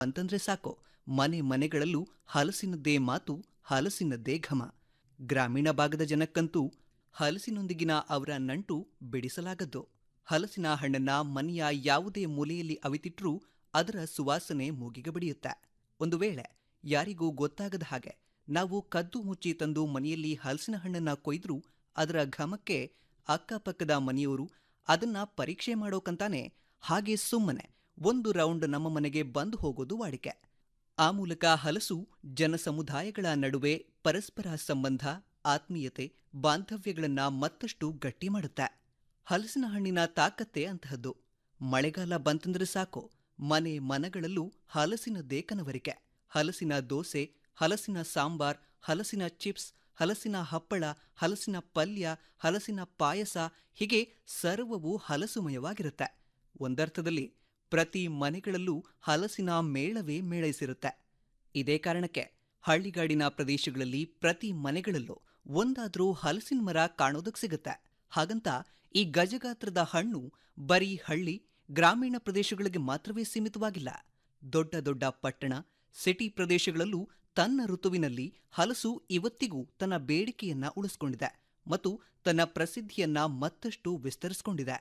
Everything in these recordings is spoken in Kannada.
ಅಂತಂದ್ರೆ ಸಾಕು ಮನೆ ಮನೆಗಳಲ್ಲೂ ಹಲಸಿನದ್ದೇ ಮಾತು ಹಲಸಿನದ್ದೇ ಘಮ ಗ್ರಾಮೀಣ ಭಾಗದ ಜನಕ್ಕಂತೂ ಹಲಸಿನೊಂದಿಗಿನ ಅವರ ನಂಟು ಬಿಡಿಸಲಾಗದ್ದು ಹಲಸಿನ ಹಣ್ಣನ್ನ ಮನೆಯ ಯಾವುದೇ ಮೂಲೆಯಲ್ಲಿ ಅವಿತಿಟ್ರೂ ಅದರ ಸುವಾಸನೆ ಮೂಗಿಗೆ ಬಡಿಯುತ್ತೆ ಒಂದು ವೇಳೆ ಯಾರಿಗೂ ಗೊತ್ತಾಗದ ಹಾಗೆ ನಾವು ಕದ್ದು ಮುಚ್ಚಿ ತಂದು ಮನೆಯಲ್ಲಿ ಹಲಸಿನ ಹಣ್ಣನ್ನ ಕೊಯ್ದ್ರೂ ಅದರ ಘಮಕ್ಕೆ ಅಕ್ಕಪಕ್ಕದ ಮನೆಯವರು ಅದನ್ನ ಪರೀಕ್ಷೆ ಮಾಡೋಕಂತಾನೆ ಹಾಗೆ ಸುಮ್ಮನೆ ಒಂದು ರೌಂಡ್ ನಮ್ಮ ಮನೆಗೆ ಬಂದು ಹೋಗೋದು ವಾಡಿಕೆ ಆ ಮೂಲಕ ಹಲಸು ಜನಸಮುದಾಯಗಳ ನಡುವೆ ಪರಸ್ಪರ ಸಂಬಂಧ ಆತ್ಮೀಯತೆ ಬಾಂಧವ್ಯಗಳನ್ನ ಮತ್ತಷ್ಟು ಗಟ್ಟಿ ಮಾಡುತ್ತೆ ಹಲಸಿನ ಹಣ್ಣಿನ ತಾಕತ್ತೇ ಅಂತಹದ್ದು ಮಳೆಗಾಲ ಬಂತಂದ್ರೆ ಸಾಕು ಮನೆ ಮನಗಳಲ್ಲೂ ಹಲಸಿನದ್ದೇ ಕನವರಿಕೆ ಹಲಸಿನ ದೋಸೆ ಹಲಸಿನ ಸಾಂಬಾರ್ ಹಲಸಿನ ಚಿಪ್ಸ್ ಹಲಸಿನ ಹಪ್ಪಳ ಹಲಸಿನ ಪಲ್ಯ ಹಲಸಿನ ಪಾಯಸ ಹೀಗೆ ಸರ್ವವೂ ಹಲಸುಮಯವಾಗಿರುತ್ತೆ ಒಂದರ್ಥದಲ್ಲಿ ಪ್ರತಿ ಮನೆಗಳಲ್ಲೂ ಹಲಸಿನ ಮೇಳವೇ ಮೇಳೈಸಿರುತ್ತೆ ಇದೇ ಕಾರಣಕ್ಕೆ ಹಳ್ಳಿಗಾಡಿನ ಪ್ರದೇಶಗಳಲ್ಲಿ ಪ್ರತಿ ಮನೆಗಳಲ್ಲೂ ಒಂದಾದ್ರೂ ಹಲಸಿನ ಮರ ಕಾಣೋದಕ್ಕೆ ಸಿಗುತ್ತೆ ಹಾಗಂತ ಈ ಗಜಗಾತ್ರದ ಹಣ್ಣು ಬರೀ ಹಳ್ಳಿ ಗ್ರಾಮೀಣ ಪ್ರದೇಶಗಳಿಗೆ ಮಾತ್ರವೇ ಸೀಮಿತವಾಗಿಲ್ಲ ದೊಡ್ಡ ದೊಡ್ಡ ಪಟ್ಟಣ ಸಿಟಿ ಪ್ರದೇಶಗಳಲ್ಲೂ ತನ್ನ ಋತುವಿನಲ್ಲಿ ಹಲಸು ಇವತ್ತಿಗೂ ತನ್ನ ಬೇಡಿಕೆಯನ್ನ ಉಳಿಸ್ಕೊಂಡಿದೆ ಮತ್ತು ತನ್ನ ಪ್ರಸಿದ್ಧಿಯನ್ನ ಮತ್ತಷ್ಟು ವಿಸ್ತರಿಸಿಕೊಂಡಿದೆ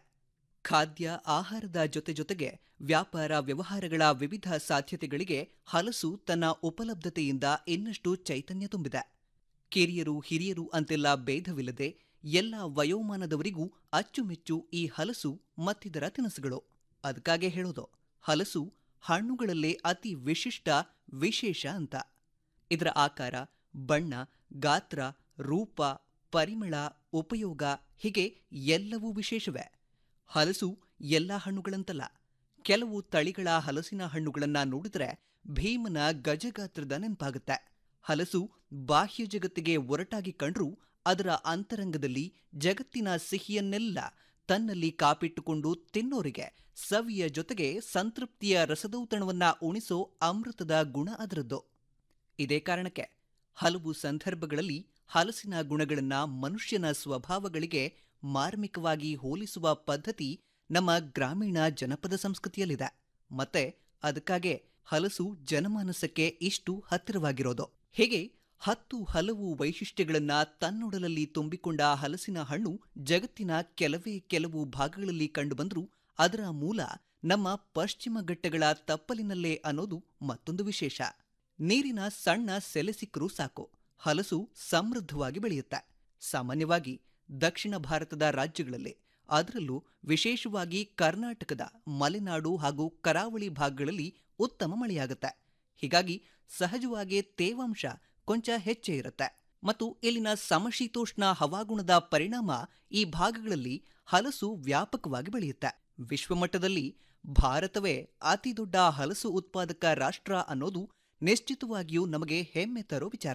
ಖಾದ್ಯ ಆಹಾರದ ಜೊತೆ ಜೊತೆಗೆ ವ್ಯಾಪಾರ ವ್ಯವಹಾರಗಳ ವಿವಿಧ ಸಾಧ್ಯತೆಗಳಿಗೆ ಹಲಸು ತನ್ನ ಉಪಲಬ್ಧತೆಯಿಂದ ಇನ್ನಷ್ಟು ಚೈತನ್ಯ ತುಂಬಿದೆ ಕಿರಿಯರು ಹಿರಿಯರು ಅಂತೆಲ್ಲ ಭೇದವಿಲ್ಲದೆ ಎಲ್ಲ ವಯೋಮಾನದವರಿಗೂ ಅಚ್ಚುಮೆಚ್ಚು ಈ ಹಲಸು ಮತ್ತಿತರ ತಿನಿಸುಗಳು ಅದಕ್ಕಾಗೆ ಹೇಳೋದು ಹಲಸು ಹಣ್ಣುಗಳಲ್ಲೇ ಅತಿ ವಿಶಿಷ್ಟ ವಿಶೇಷ ಅಂತ ಇದರ ಆಕಾರ ಬಣ್ಣ ಗಾತ್ರ ರೂಪ ಪರಿಮಳ ಉಪಯೋಗ ಹೀಗೆ ಎಲ್ಲವೂ ವಿಶೇಷವೇ ಹಲಸು ಎಲ್ಲ ಹಣ್ಣುಗಳಂತಲ್ಲ ಕೆಲವು ತಳಿಗಳ ಹಲಸಿನ ಹಣ್ಣುಗಳನ್ನ ನೋಡಿದ್ರೆ ಭೀಮನ ಗಜಗಾತ್ರದ ನೆನಪಾಗುತ್ತೆ ಹಲಸು ಬಾಹ್ಯ ಜಗತ್ತಿಗೆ ಒರಟಾಗಿ ಕಂಡ್ರೂ ಅದರ ಅಂತರಂಗದಲ್ಲಿ ಜಗತ್ತಿನ ಸಿಹಿಯನ್ನೆಲ್ಲ ತನ್ನಲ್ಲಿ ಕಾಪಿಟ್ಟುಕೊಂಡು ತಿನ್ನೋರಿಗೆ ಸವಿಯ ಜೊತೆಗೆ ಸಂತೃಪ್ತಿಯ ರಸದೌತಣವನ್ನ ಉಣಿಸೋ ಅಮೃತದ ಗುಣ ಅದರದ್ದು ಇದೇ ಕಾರಣಕ್ಕೆ ಹಲವು ಸಂದರ್ಭಗಳಲ್ಲಿ ಹಲಸಿನ ಗುಣಗಳನ್ನ ಮನುಷ್ಯನ ಸ್ವಭಾವಗಳಿಗೆ ಮಾರ್ಮಿಕವಾಗಿ ಹೋಲಿಸುವ ಪದ್ಧತಿ ನಮ್ಮ ಗ್ರಾಮೀಣ ಜನಪದ ಸಂಸ್ಕೃತಿಯಲ್ಲಿದೆ ಮತ್ತೆ ಅದಕ್ಕಾಗೆ ಹಲಸು ಜನಮಾನಸಕ್ಕೆ ಇಷ್ಟು ಹತ್ತಿರವಾಗಿರೋದು ಹೀಗೆ ಹತ್ತು ಹಲವು ವೈಶಿಷ್ಟ್ಯಗಳನ್ನ ತನ್ನೊಡಲಲ್ಲಿ ತುಂಬಿಕೊಂಡ ಹಲಸಿನ ಹಣ್ಣು ಜಗತ್ತಿನ ಕೆಲವೇ ಕೆಲವು ಭಾಗಗಳಲ್ಲಿ ಕಂಡುಬಂದರೂ ಅದರ ಮೂಲ ನಮ್ಮ ಪಶ್ಚಿಮ ಘಟ್ಟಗಳ ತಪ್ಪಲಿನಲ್ಲೇ ಅನ್ನೋದು ಮತ್ತೊಂದು ವಿಶೇಷ ನೀರಿನ ಸಣ್ಣ ಸೆಲೆ ಸಿಕ್ಕರೂ ಸಾಕು ಹಲಸು ಸಮೃದ್ಧವಾಗಿ ಬೆಳೆಯುತ್ತೆ ಸಾಮಾನ್ಯವಾಗಿ ದಕ್ಷಿಣ ಭಾರತದ ರಾಜ್ಯಗಳಲ್ಲಿ ಅದರಲ್ಲೂ ವಿಶೇಷವಾಗಿ ಕರ್ನಾಟಕದ ಮಲೆನಾಡು ಹಾಗೂ ಕರಾವಳಿ ಭಾಗಗಳಲ್ಲಿ ಉತ್ತಮ ಮಳೆಯಾಗುತ್ತೆ ಹೀಗಾಗಿ ಸಹಜವಾಗಿ ತೇವಾಂಶ ಕೊಂಚ ಹೆಚ್ಚೇ ಇರುತ್ತೆ ಮತ್ತು ಇಲ್ಲಿನ ಸಮಶೀತೋಷ್ಣ ಹವಾಗುಣದ ಪರಿಣಾಮ ಈ ಭಾಗಗಳಲ್ಲಿ ಹಲಸು ವ್ಯಾಪಕವಾಗಿ ಬೆಳೆಯುತ್ತೆ ವಿಶ್ವಮಟ್ಟದಲ್ಲಿ ಭಾರತವೇ ಅತಿ ದೊಡ್ಡ ಹಲಸು ಉತ್ಪಾದಕ ರಾಷ್ಟ್ರ ಅನ್ನೋದು ನಿಶ್ಚಿತವಾಗಿಯೂ ನಮಗೆ ಹೆಮ್ಮೆ ತರೋ ವಿಚಾರ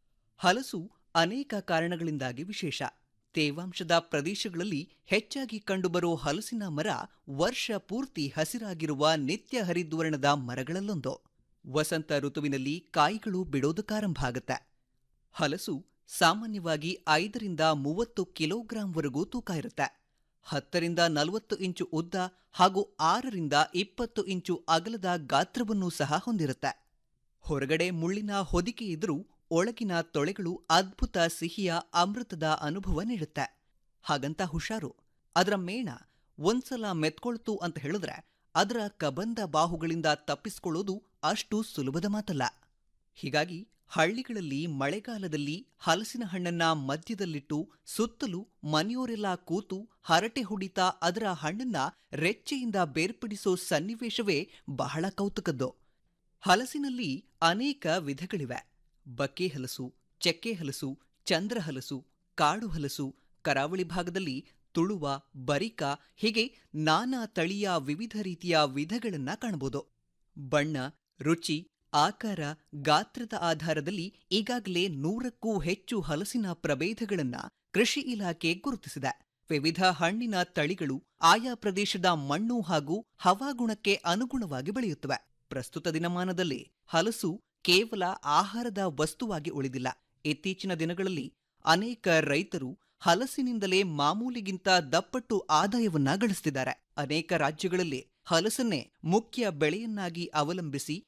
ಹಲಸು ಅನೇಕ ಕಾರಣಗಳಿಂದಾಗಿ ವಿಶೇಷ ತೇವಾಂಶದ ಪ್ರದೇಶಗಳಲ್ಲಿ ಹೆಚ್ಚಾಗಿ ಕಂಡುಬರೋ ಹಲಸಿನ ಮರ ವರ್ಷ ಪೂರ್ತಿ ಹಸಿರಾಗಿರುವ ನಿತ್ಯ ಹರಿದ್ವರ್ಣದ ಮರಗಳಲ್ಲೊಂದು ವಸಂತ ಋತುವಿನಲ್ಲಿ ಕಾಯಿಗಳು ಬಿಡೋದಕ್ಕಾರಂಭ ಆಗತ್ತೆ ಹಲಸು ಸಾಮಾನ್ಯವಾಗಿ ಐದರಿಂದ ಮೂವತ್ತು ಕಿಲೋಗ್ರಾಂವರೆಗೂ ತೂಕ ಇರುತ್ತೆ ಹತ್ತರಿಂದ ನಲವತ್ತು ಇಂಚು ಉದ್ದ ಹಾಗೂ ಆರರಿಂದ ಇಪ್ಪತ್ತು ಇಂಚು ಅಗಲದ ಗಾತ್ರವನ್ನೂ ಸಹ ಹೊಂದಿರುತ್ತೆ ಹೊರಗಡೆ ಮುಳ್ಳಿನ ಹೊದಿಕೆ ಇದ್ರೂ ಒಳಗಿನ ತೊಳೆಗಳು ಅದ್ಭುತ ಸಿಹಿಯ ಅಮೃತದ ಅನುಭವ ನೀಡುತ್ತೆ ಹಾಗಂತ ಹುಷಾರು ಅದರ ಮೇಣ ಒಂದ್ಸಲ ಮೆತ್ಕೊಳ್ತು ಅಂತ ಹೇಳಿದ್ರೆ ಅದರ ಕಬಂದ ಬಾಹುಗಳಿಂದ ತಪ್ಪಿಸಿಕೊಳ್ಳೋದು ಅಷ್ಟು ಸುಲಭದ ಮಾತಲ್ಲ ಹೀಗಾಗಿ ಹಳ್ಳಿಗಳಲ್ಲಿ ಮಳೆಗಾಲದಲ್ಲಿ ಹಲಸಿನ ಹಣ್ಣನ್ನ ಮಧ್ಯದಲ್ಲಿಟ್ಟು ಸುತ್ತಲೂ ಮನೆಯೋರೆಲ್ಲ ಕೂತು ಹರಟೆ ಹೊಡಿತಾ ಅದರ ಹಣ್ಣನ್ನ ರೆಚ್ಚೆಯಿಂದ ಬೇರ್ಪಡಿಸೋ ಸನ್ನಿವೇಶವೇ ಬಹಳ ಕೌತುಕದ್ದು ಹಲಸಿನಲ್ಲಿ ಅನೇಕ ವಿಧಗಳಿವೆ ಬಕ್ಕೆ ಹಲಸು ಚೆಕ್ಕೆ ಹಲಸು ಚಂದ್ರ ಹಲಸು ಕಾಡು ಹಲಸು ಕರಾವಳಿ ಭಾಗದಲ್ಲಿ ತುಳುವ ಬರಿಕ ಹೀಗೆ ನಾನಾ ತಳಿಯ ವಿವಿಧ ರೀತಿಯ ವಿಧಗಳನ್ನ ಕಾಣಬಹುದು ಬಣ್ಣ ರುಚಿ ಆಕಾರ ಗಾತ್ರದ ಆಧಾರದಲ್ಲಿ ಈಗಾಗಲೇ ನೂರಕ್ಕೂ ಹೆಚ್ಚು ಹಲಸಿನ ಪ್ರಭೇದಗಳನ್ನ ಕೃಷಿ ಇಲಾಖೆ ಗುರುತಿಸಿದೆ ವಿವಿಧ ಹಣ್ಣಿನ ತಳಿಗಳು ಆಯಾ ಪ್ರದೇಶದ ಮಣ್ಣು ಹಾಗೂ ಹವಾಗುಣಕ್ಕೆ ಅನುಗುಣವಾಗಿ ಬೆಳೆಯುತ್ತವೆ ಪ್ರಸ್ತುತ ದಿನಮಾನದಲ್ಲಿ ಹಲಸು ಕೇವಲ ಆಹಾರದ ವಸ್ತುವಾಗಿ ಉಳಿದಿಲ್ಲ ಇತ್ತೀಚಿನ ದಿನಗಳಲ್ಲಿ ಅನೇಕ ರೈತರು ಹಲಸಿನಿಂದಲೇ ಮಾಮೂಲಿಗಿಂತ ದಪ್ಪಟ್ಟು ಆದಾಯವನ್ನ ಗಳಿಸ್ತಿದ್ದಾರೆ ಅನೇಕ ರಾಜ್ಯಗಳಲ್ಲಿ ಹಲಸನ್ನೇ ಮುಖ್ಯ ಬೆಳೆಯನ್ನಾಗಿ ಅವಲಂಬಿಸಿ